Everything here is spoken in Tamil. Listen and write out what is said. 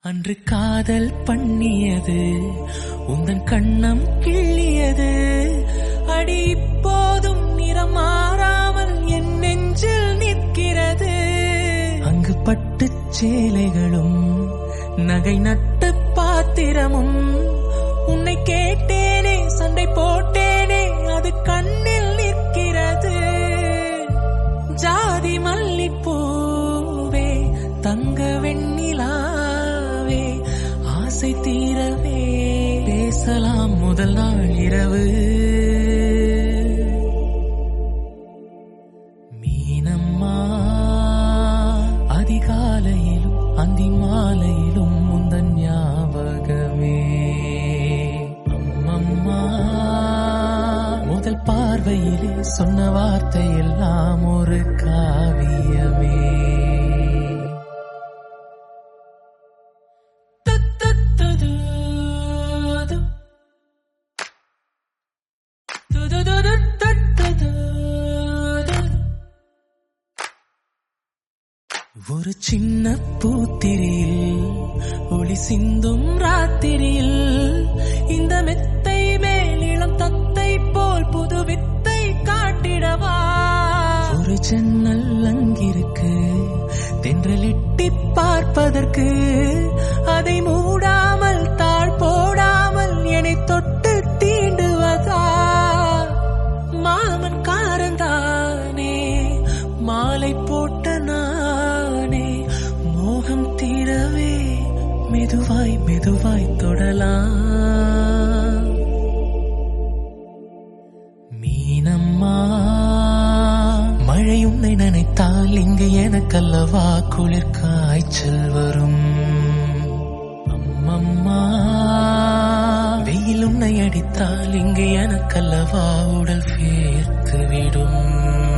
அன்று காதல் பண்ணியது உந்தன் கண்ணம் கிள்ளியது அடி இப்போதும் நிறம் மாறாமல் என் நெஞ்சில் நிற்கிறது அங்கு பட்டுச் சேலைகளும் நகை நட்டு பாத்திரமும் உன்னை கேட்டேனே சண்டை போட்டேனே அது கண்ணில் நிற்கிறது ஜாதி மல்லிப்பூவே தங்க வெண்ணிலாவே ஆசை தீரவே பேசலாம் முதல் நாள் இரவு மீனம்மா அதிகாலையிலும் அந்தி மாலையிலும் முந்தன் ஞாபகமே அம்மம்மா முதல் பார்வையிலே சொன்ன வார்த்தை எல்லாம் ஒரு காவியமே துத்துத்துது. துதுதுதுதுதுதுது. ஒரு சின்ன பூத்திரியில் ஒளி சிந்தும் ராத்திரியில் இந்த மெத்தை மேல் இளம் தத்தை போல் புது வித்தை காட்டிடவா ஒரு ஜன்னல் அங்கிருக்கு தென்றலிட்டி பார்ப்பதற்கு அதை மூடாமல் தாழ் போடாமல் என்னை தொட்டு தீண்டுவதா மாமன் காரந்தானே மாலை போட்ட நானே மோகம் தீரவே மெதுவாய் மெதுவாய் தொடலாம் மீனம்மா மழை உன்னை நினைத்தால் இங்கு எனக்கல்லவா குளிர் காய்ச்சல் வரும் அம்மம்மா வெயில் உன்னை அடித்தால் இங்கு எனக்கல்லவா உடல் வேர்த்து விடும்